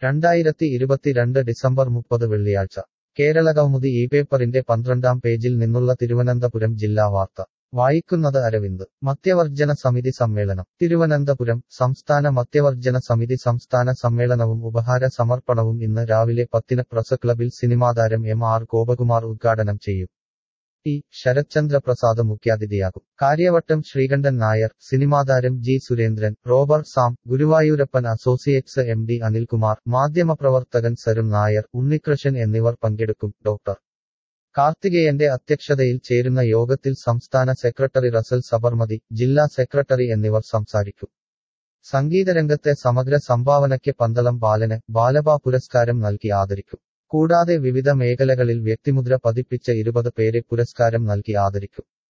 രണ്ടായിരത്തി ഇരുപത്തിരണ്ട് ഡിസംബർ മുപ്പത് വെള്ളിയാഴ്ച കേരളകൗമുദി ഈ പേപ്പറിന്റെ പന്ത്രണ്ടാം പേജിൽ നിന്നുള്ള തിരുവനന്തപുരം ജില്ലാ വാർത്ത വായിക്കുന്നത് അരവിന്ദ് മദ്യവർജന സമിതി സമ്മേളനം തിരുവനന്തപുരം സംസ്ഥാന മദ്യവർജന സമിതി സംസ്ഥാന സമ്മേളനവും ഉപഹാര സമർപ്പണവും ഇന്ന് രാവിലെ പത്തിന് പ്രസ് ക്ലബിൽ സിനിമാതാരം എം ആർ ഗോപകുമാർ ഉദ്ഘാടനം ചെയ്യും ടി ശരത്ചന്ദ്ര പ്രസാദ് മുഖ്യാതിഥിയാകും കാര്യവട്ടം ശ്രീകണ്ഠൻ നായർ സിനിമാതാരം G Surendran Robert Sam Guruvayurappan associates M D Anilkumar മാധ്യമപ്രവർത്തകൻ സരുൺ നായർ ഉണ്ണികൃഷ്ണൻ എന്നിവർ പങ്കെടുക്കും ഡോക്ടർ കാർത്തികേയന്റെ അധ്യക്ഷതയിൽ ചേരുന്ന യോഗത്തിൽ സംസ്ഥാന സെക്രട്ടറി റസൽ സബർമതി ജില്ലാ സെക്രട്ടറി എന്നിവർ സംസാരിക്കും സംഗീതരംഗത്തെ സമഗ്ര സംഭാവനയ്ക്ക് പന്തളം ബാലന് ബാലബ പുരസ്കാരം നൽകി ആദരിക്കും കൂടാതെ വിവിധ മേഖലകളിൽ വ്യക്തിമുദ്ര പതിപ്പിച്ച ഇരുപത് പേരെ പുരസ്കാരം നൽകി ആദരിക്കും